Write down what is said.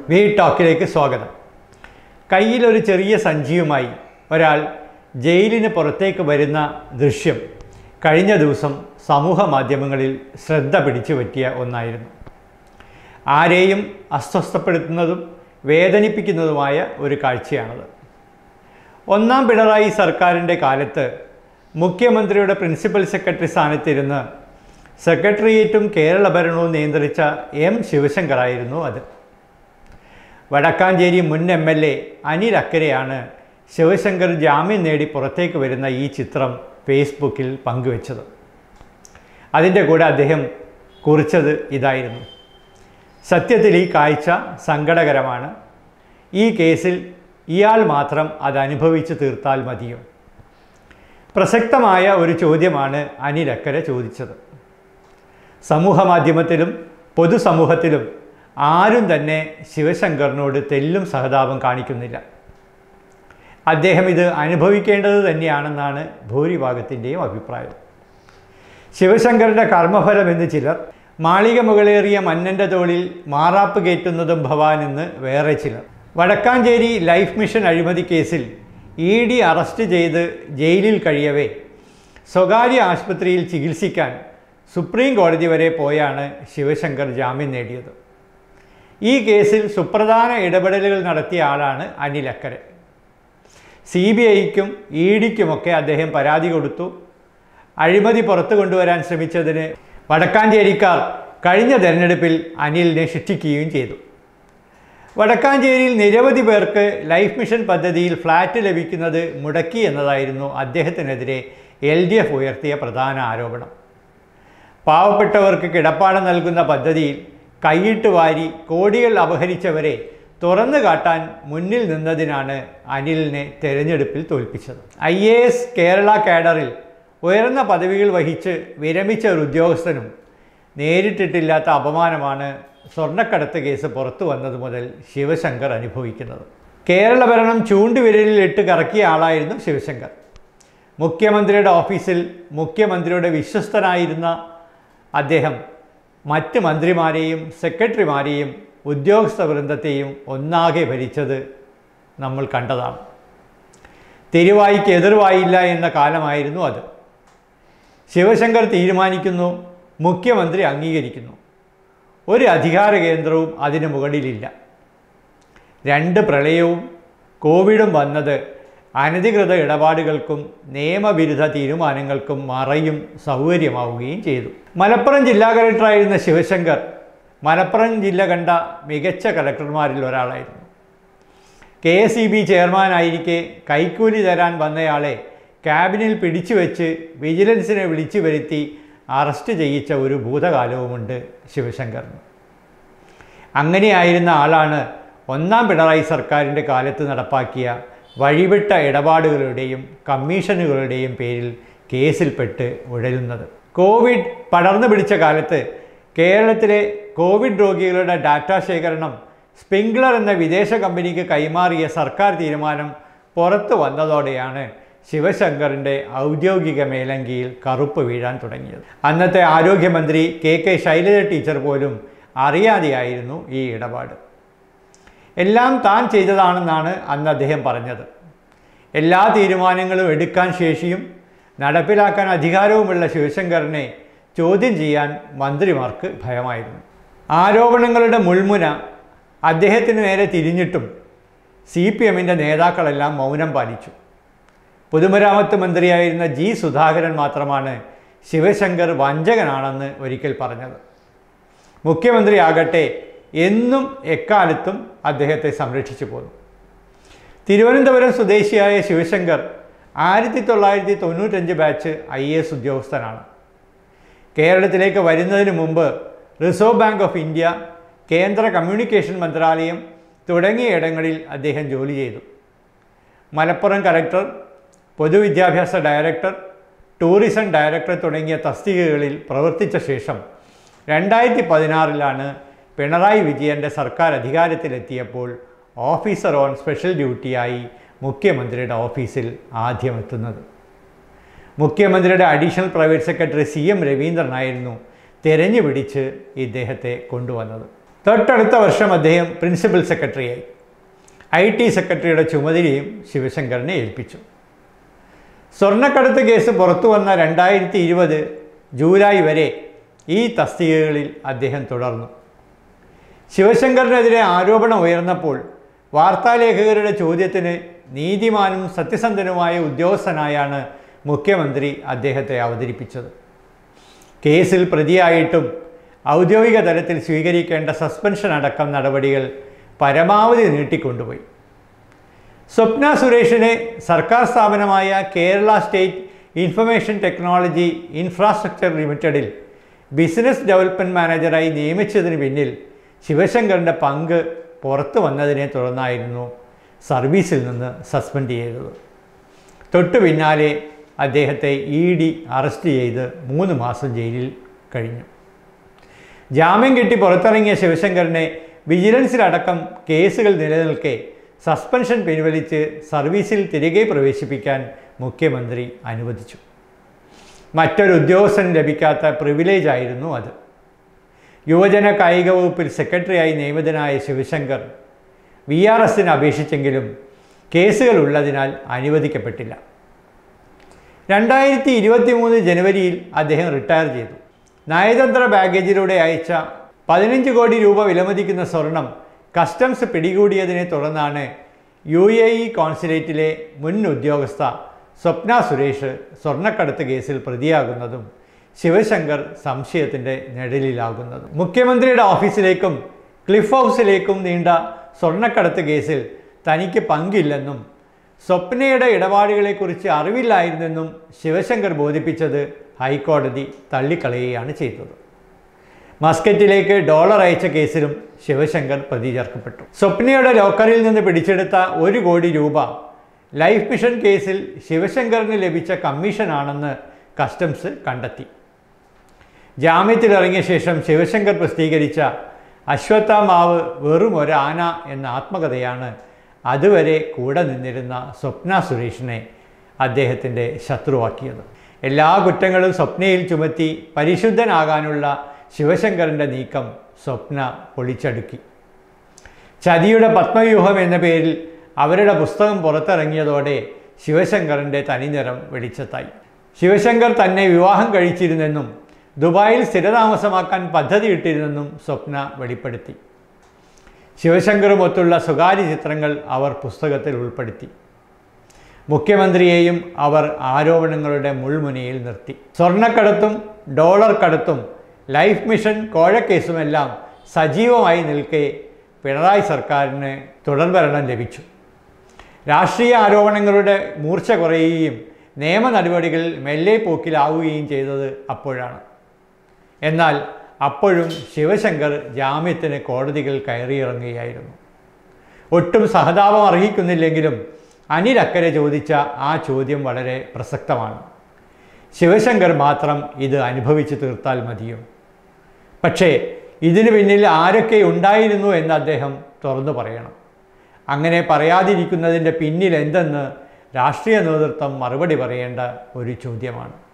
V ടോക്കിലേക്ക് സ്വാഗതം കയ്യിലൊരു ചെറിയ സഞ്ചിയുമായി ഒരാൾ ജയിലിന് പുറത്തേക്ക് വരുന്ന ദൃശ്യം കഴിഞ്ഞ ദിവസം സമൂഹ മാധ്യമങ്ങളിൽ ശ്രദ്ധ പിടിച്ചു പറ്റിയ ഒന്നായിരുന്നു ആരെയും അസ്വസ്ഥപ്പെടുത്തുന്നതും വേദനിപ്പിക്കുന്നതുമായ ഒരു കാഴ്ചയാണത് ഒന്നാം പിണറായി സർക്കാരിൻ്റെ കാലത്ത് മുഖ്യമന്ത്രിയുടെ പ്രിൻസിപ്പൽ സെക്രട്ടറി സ്ഥാനത്തിരുന്ന് സെക്രട്ടേറിയറ്റും കേരള ഭരണവും നിയന്ത്രിച്ച എം ശിവശങ്കറായിരുന്നു അത് വടക്കാഞ്ചേരി മുൻ എം എൽ എ അനിൽ അക്കരെയാണ് ശിവശങ്കർ ജാമ്യം നേടി പുറത്തേക്ക് വരുന്ന ഈ ചിത്രം ഫേസ്ബുക്കിൽ പങ്കുവച്ചത് അതിൻ്റെ കൂടെ അദ്ദേഹം കുറിച്ചത് ഇതായിരുന്നു സത്യത്തിൽ ഈ കാഴ്ച സങ്കടകരമാണ് ഈ കേസിൽ ഇയാൾ മാത്രം അത് അനുഭവിച്ച് തീർത്താൽ മതിയോ പ്രസക്തമായ ഒരു ചോദ്യമാണ് അനിൽ അക്കരെ ചോദിച്ചത് സമൂഹ മാധ്യമത്തിലും പൊതുസമൂഹത്തിലും ആരും തന്നെ ശിവശങ്കറിനോട് തെല്ലും സഹതാപം കാണിക്കുന്നില്ല അദ്ദേഹം ഇത് അനുഭവിക്കേണ്ടത് തന്നെയാണെന്നാണ് ഭൂരിഭാഗത്തിൻ്റെയും അഭിപ്രായം ശിവശങ്കറിൻ്റെ കർമ്മഫലം എന്ന് ചിലർ മാളിക മുകളേറിയ മന്നൻ്റെ തോളിൽ മാറാപ്പ് കയറ്റുന്നതും ഭവാൻ എന്ന് വേറെ ചിലർ വടക്കാഞ്ചേരി ലൈഫ് മിഷൻ അഴിമതി കേസിൽ ഇ ഡി അറസ്റ്റ് ചെയ്ത് ജയിലിൽ കഴിയവേ സ്വകാര്യ ആശുപത്രിയിൽ ചികിത്സിക്കാൻ സുപ്രീം കോടതി വരെ പോയാണ് ശിവശങ്കർ ജാമ്യം നേടിയത് ഈ കേസിൽ സുപ്രധാന ഇടപെടലുകൾ നടത്തിയ ആളാണ് അനിൽ അക്കരെ സി ബി ഐക്കും ഇ ഡിക്കുമൊക്കെ അദ്ദേഹം പരാതി കൊടുത്തു അഴിമതി പുറത്തു കൊണ്ടുവരാൻ ശ്രമിച്ചതിന് വടക്കാഞ്ചേരിക്കാർ കഴിഞ്ഞ തെരഞ്ഞെടുപ്പിൽ അനിലിനെ ശിക്ഷിക്കുകയും ചെയ്തു വടക്കാഞ്ചേരിയിൽ നിരവധി പേർക്ക് ലൈഫ് മിഷൻ പദ്ധതിയിൽ ഫ്ലാറ്റ് ലഭിക്കുന്നത് മുടക്കി എന്നതായിരുന്നു അദ്ദേഹത്തിനെതിരെ എൽ ഡി എഫ് ഉയർത്തിയ പ്രധാന ആരോപണം പാവപ്പെട്ടവർക്ക് കിടപ്പാടം നൽകുന്ന പദ്ധതിയിൽ കൈയിട്ട് വാരി കോടികൾ അപഹരിച്ചവരെ തുറന്നു കാട്ടാൻ മുന്നിൽ നിന്നതിനാണ് അനിലിനെ തെരഞ്ഞെടുപ്പിൽ തോൽപ്പിച്ചത് ഐ എ എസ് കേരള കാഡറിൽ ഉയർന്ന പദവികൾ വഹിച്ച് വിരമിച്ച ഒരു ഉദ്യോഗസ്ഥനും നേരിട്ടിട്ടില്ലാത്ത അപമാനമാണ് സ്വർണ്ണക്കടത്ത് കേസ് പുറത്തു വന്നത് മുതൽ ശിവശങ്കർ അനുഭവിക്കുന്നത് കേരള ഭരണം ചൂണ്ടുവിരലിൽ ഇട്ട് കറക്കിയ ആളായിരുന്നു ശിവശങ്കർ മുഖ്യമന്ത്രിയുടെ ഓഫീസിൽ മുഖ്യമന്ത്രിയുടെ വിശ്വസ്തനായിരുന്ന അദ്ദേഹം മറ്റ് മന്ത്രിമാരെയും സെക്രട്ടറിമാരെയും ഉദ്യോഗസ്ഥ വൃന്ദത്തെയും ഒന്നാകെ ഭരിച്ചത് നമ്മൾ കണ്ടതാണ് തിരുവായിക്ക് എതിർവായില്ല എന്ന കാലമായിരുന്നു അത് ശിവശങ്കർ തീരുമാനിക്കുന്നു മുഖ്യമന്ത്രി അംഗീകരിക്കുന്നു ഒരു അധികാര കേന്ദ്രവും അതിന് മുകളിലില്ല രണ്ട് പ്രളയവും കോവിഡും വന്നത് അനധികൃത ഇടപാടുകൾക്കും നിയമവിരുദ്ധ തീരുമാനങ്ങൾക്കും മറയും സൗകര്യമാവുകയും ചെയ്തു മലപ്പുറം ജില്ലാ കളക്ടറായിരുന്ന ശിവശങ്കർ മലപ്പുറം ജില്ല കണ്ട മികച്ച കളക്ടർമാരിൽ ഒരാളായിരുന്നു കെ എസ് ഇ ബി ചെയർമാനായിരിക്കെ കൈക്കൂലി തരാൻ വന്നയാളെ ക്യാബിനിൽ പിടിച്ചു വെച്ച് വിജിലൻസിനെ വിളിച്ചു വരുത്തി അറസ്റ്റ് ചെയ്യിച്ച ഒരു ഭൂതകാലവുമുണ്ട് ശിവശങ്കറിന് അങ്ങനെയായിരുന്ന ആളാണ് ഒന്നാം പിണറായി സർക്കാരിൻ്റെ കാലത്ത് നടപ്പാക്കിയ വഴിവിട്ട ഇടപാടുകളുടെയും കമ്മീഷനുകളുടെയും പേരിൽ കേസിൽപ്പെട്ട് ഉഴലുന്നത് കോവിഡ് പടർന്നു പിടിച്ച കാലത്ത് കേരളത്തിലെ കോവിഡ് രോഗികളുടെ ഡാറ്റാ ശേഖരണം സ്പ്രിംഗ്ലർ എന്ന വിദേശ കമ്പനിക്ക് കൈമാറിയ സർക്കാർ തീരുമാനം പുറത്തു വന്നതോടെയാണ് ശിവശങ്കറിൻ്റെ ഔദ്യോഗിക മേലങ്കിയിൽ കറുപ്പ് വീഴാൻ തുടങ്ങിയത് അന്നത്തെ ആരോഗ്യമന്ത്രി കെ കെ ശൈലജ ടീച്ചർ പോലും അറിയാതെയായിരുന്നു ഈ ഇടപാട് എല്ലാം താൻ ചെയ്തതാണെന്നാണ് അന്ന് അദ്ദേഹം പറഞ്ഞത് എല്ലാ തീരുമാനങ്ങളും എടുക്കാൻ ശേഷിയും നടപ്പിലാക്കാൻ അധികാരവുമുള്ള ശിവശങ്കറിനെ ചോദ്യം ചെയ്യാൻ മന്ത്രിമാർക്ക് ഭയമായിരുന്നു ആരോപണങ്ങളുടെ മുൾമുന അദ്ദേഹത്തിന് നേരെ തിരിഞ്ഞിട്ടും സി പി എമ്മിൻ്റെ നേതാക്കളെല്ലാം മൗനം പാലിച്ചു പൊതുമരാമത്ത് മന്ത്രിയായിരുന്ന ജി സുധാകരൻ മാത്രമാണ് ശിവശങ്കർ വഞ്ചകനാണെന്ന് ഒരിക്കൽ പറഞ്ഞത് മുഖ്യമന്ത്രിയാകട്ടെ എന്നും എക്കാലത്തും അദ്ദേഹത്തെ സംരക്ഷിച്ചു പോന്നു തിരുവനന്തപുരം സ്വദേശിയായ ശിവശങ്കർ ആയിരത്തി തൊള്ളായിരത്തി തൊണ്ണൂറ്റഞ്ച് ബാച്ച് ഐ എ എസ് ഉദ്യോഗസ്ഥനാണ് കേരളത്തിലേക്ക് വരുന്നതിന് മുമ്പ് റിസർവ് ബാങ്ക് ഓഫ് ഇന്ത്യ കേന്ദ്ര കമ്മ്യൂണിക്കേഷൻ മന്ത്രാലയം തുടങ്ങിയ ഇടങ്ങളിൽ അദ്ദേഹം ജോലി ചെയ്തു മലപ്പുറം കലക്ടർ പൊതുവിദ്യാഭ്യാസ ഡയറക്ടർ ടൂറിസം ഡയറക്ടർ തുടങ്ങിയ തസ്തികകളിൽ പ്രവർത്തിച്ച ശേഷം രണ്ടായിരത്തി പതിനാറിലാണ് പിണറായി വിജയൻ്റെ സർക്കാർ അധികാരത്തിലെത്തിയപ്പോൾ ഓഫീസർ ഓൺ സ്പെഷ്യൽ ഡ്യൂട്ടിയായി മുഖ്യമന്ത്രിയുടെ ഓഫീസിൽ ആദ്യം എത്തുന്നത് മുഖ്യമന്ത്രിയുടെ additional private secretary C M രവീന്ദ്രനായിരുന്നു തെരഞ്ഞു പിടിച്ച് ഇദ്ദേഹത്തെ കൊണ്ടുവന്നത് തൊട്ടടുത്ത വർഷം അദ്ദേഹം പ്രിൻസിപ്പൽ സെക്രട്ടറിയായി ഐ ടി സെക്രട്ടറിയുടെ ചുമതലയും ശിവശങ്കറിനെ ഏൽപ്പിച്ചു സ്വർണ്ണക്കടത്ത് കേസ് പുറത്തു വന്ന രണ്ടായിരത്തി ഇരുപത് ജൂലൈ വരെ ഈ തസ്തികകളിൽ അദ്ദേഹം തുടർന്നു ശിവശങ്കറിനെതിരെ ആരോപണം ഉയർന്നപ്പോൾ വാർത്താലേഖകരുടെ ചോദ്യത്തിന് നീതിമാനും സത്യസന്ധനുമായ ഉദ്യോഗസ്ഥനായാണ് മുഖ്യമന്ത്രി അദ്ദേഹത്തെ അവതരിപ്പിച്ചത് കേസിൽ പ്രതിയായിട്ടും ഔദ്യോഗിക തലത്തിൽ സ്വീകരിക്കേണ്ട സസ്പെൻഷൻ അടക്കം നടപടികൾ പരമാവധി നീട്ടിക്കൊണ്ടുപോയി സ്വപ്ന സുരേഷിനെ സർക്കാർ സ്ഥാപനമായ Kerala state information technology infrastructure ലിമിറ്റഡിൽ ബിസിനസ് ഡെവലപ്മെൻറ്റ് മാനേജറായി നിയമിച്ചതിന് പിന്നിൽ ശിവശങ്കറിൻ്റെ പങ്ക് പുറത്തു വന്നതിനെ തുടർന്നായിരുന്നു സർവീസിൽ നിന്ന് സസ്പെൻഡ് ചെയ്തത് തൊട്ടു പിന്നാലെ അദ്ദേഹത്തെ ഇ ഡി അറസ്റ്റ് ചെയ്ത് മൂന്ന് മാസം ജയിലിൽ കഴിഞ്ഞു ജാമ്യം കിട്ടി പുറത്തിറങ്ങിയ ശിവശങ്കറിനെ വിജിലൻസിലടക്കം കേസുകൾ നിലനിൽക്കെ സസ്പെൻഷൻ പിൻവലിച്ച് സർവീസിൽ തിരികെ പ്രവേശിപ്പിക്കാൻ മുഖ്യമന്ത്രി അനുവദിച്ചു മറ്റൊരു ഉദ്യോഗസ്ഥന് ലഭിക്കാത്ത പ്രിവിലേജ് ആയിരുന്നു അത് യുവജന കായിക വകുപ്പിൽ സെക്രട്ടറിയായി നിയമിതനായ ശിവശങ്കർ വി ആർ എസിന് അപേക്ഷിച്ചെങ്കിലും കേസുകൾ ഉള്ളതിനാൽ അനുവദിക്കപ്പെട്ടില്ല രണ്ടായിരത്തി ഇരുപത്തി മൂന്ന് ജനുവരിയിൽ അദ്ദേഹം റിട്ടയർ ചെയ്തു നയതന്ത്ര ബാഗേജിലൂടെ അയച്ച പതിനഞ്ച് കോടി രൂപ വിലമതിക്കുന്ന സ്വർണം കസ്റ്റംസ് പിടികൂടിയതിനെ തുടർന്നാണ് യു എ ഇ കോൺസുലേറ്റിലെ മുൻ ഉദ്യോഗസ്ഥ സ്വപ്ന സുരേഷ് സ്വർണ്ണക്കടത്ത് കേസിൽ പ്രതിയാകുന്നതും ശിവശങ്കർ സംശയത്തിൻ്റെ നിഴലിലാകുന്നതും മുഖ്യമന്ത്രിയുടെ ഓഫീസിലേക്കും ക്ലിഫ് ഹൗസിലേക്കും നീണ്ട സ്വർണ്ണക്കടത്ത് കേസിൽ തനിക്ക് പങ്കില്ലെന്നും സ്വപ്നയുടെ ഇടപാടുകളെക്കുറിച്ച് അറിവില്ലായിരുന്നെന്നും ശിവശങ്കർ ബോധിപ്പിച്ചത് ഹൈക്കോടതി തള്ളിക്കളയുകയാണ് ചെയ്തത് മസ്കറ്റിലേക്ക് ഡോളർ അയച്ച കേസിലും ശിവശങ്കർ പ്രതി ചേർക്കപ്പെട്ടു സ്വപ്നയുടെ ലോക്കറിൽ നിന്ന് പിടിച്ചെടുത്ത ഒരു കോടി രൂപ ലൈഫ് മിഷൻ കേസിൽ ശിവശങ്കറിന് ലഭിച്ച കമ്മീഷനാണെന്ന് കസ്റ്റംസ് കണ്ടെത്തി ജാമ്യത്തിലിറങ്ങിയ ശേഷം ശിവശങ്കർ പ്രസിദ്ധീകരിച്ച അശ്വത്ഥാമാവ് വെറും ഒരു ആന എന്ന ആത്മകഥയാണ് അതുവരെ കൂടെ നിന്നിരുന്ന സ്വപ്ന സുരേഷിനെ അദ്ദേഹത്തിൻ്റെ ശത്രുവാക്കിയത് എല്ലാ കുറ്റങ്ങളും സ്വപ്നയിൽ ചുമത്തി പരിശുദ്ധനാകാനുള്ള ശിവശങ്കറിൻ്റെ നീക്കം സ്വപ്ന പൊളിച്ചടുക്കി ചതിയുടെ പത്മവ്യൂഹം എന്ന പേരിൽ അവരുടെ പുസ്തകം പുറത്തിറങ്ങിയതോടെ ശിവശങ്കറിൻ്റെ തനിനിറം വെളിച്ചത്തായി ശിവശങ്കർ തന്നെ വിവാഹം കഴിച്ചിരുന്നെന്നും ദുബായിൽ സ്ഥിരതാമസമാക്കാൻ പദ്ധതിയിട്ടിരുന്നെന്നും സ്വപ്ന വെളിപ്പെടുത്തി ശിവശങ്കറുമൊത്തുള്ള സ്വകാര്യ ചിത്രങ്ങൾ അവർ പുസ്തകത്തിൽ ഉൾപ്പെടുത്തി മുഖ്യമന്ത്രിയെയും അവർ ആരോപണങ്ങളുടെ മുൾമുനയിൽ നിർത്തി സ്വർണ്ണക്കടത്തും ഡോളർ കടത്തും ലൈഫ് മിഷൻ കോഴക്കേസുമെല്ലാം സജീവമായി നിൽക്കെ പിണറായി സർക്കാരിന് തുടർഭരണം ലഭിച്ചു രാഷ്ട്രീയ ആരോപണങ്ങളുടെ മൂർച്ച കുറയുകയും നിയമ നടപടികൾ മെല്ലെ പോക്കിലാവുകയും ചെയ്തത് അപ്പോഴാണ് എന്നാൽ അപ്പോഴും ശിവശങ്കർ ജാമ്യത്തിന് കോടതികൾ കയറിയിറങ്ങുകയായിരുന്നു ഒട്ടും സഹതാപം അർഹിക്കുന്നില്ലെങ്കിലും അനിലക്കരെ ചോദിച്ച ആ ചോദ്യം വളരെ പ്രസക്തമാണ് ശിവശങ്കർ മാത്രം ഇത് അനുഭവിച്ചു തീർത്താൽ മതിയോ പക്ഷേ ഇതിനു പിന്നിൽ ആരൊക്കെ ഉണ്ടായിരുന്നു എന്ന് അദ്ദേഹം തുറന്നു പറയണം അങ്ങനെ പറയാതിരിക്കുന്നതിൻ്റെ പിന്നിൽ എന്തെന്ന് രാഷ്ട്രീയ നേതൃത്വം മറുപടി പറയേണ്ട ഒരു ചോദ്യമാണ്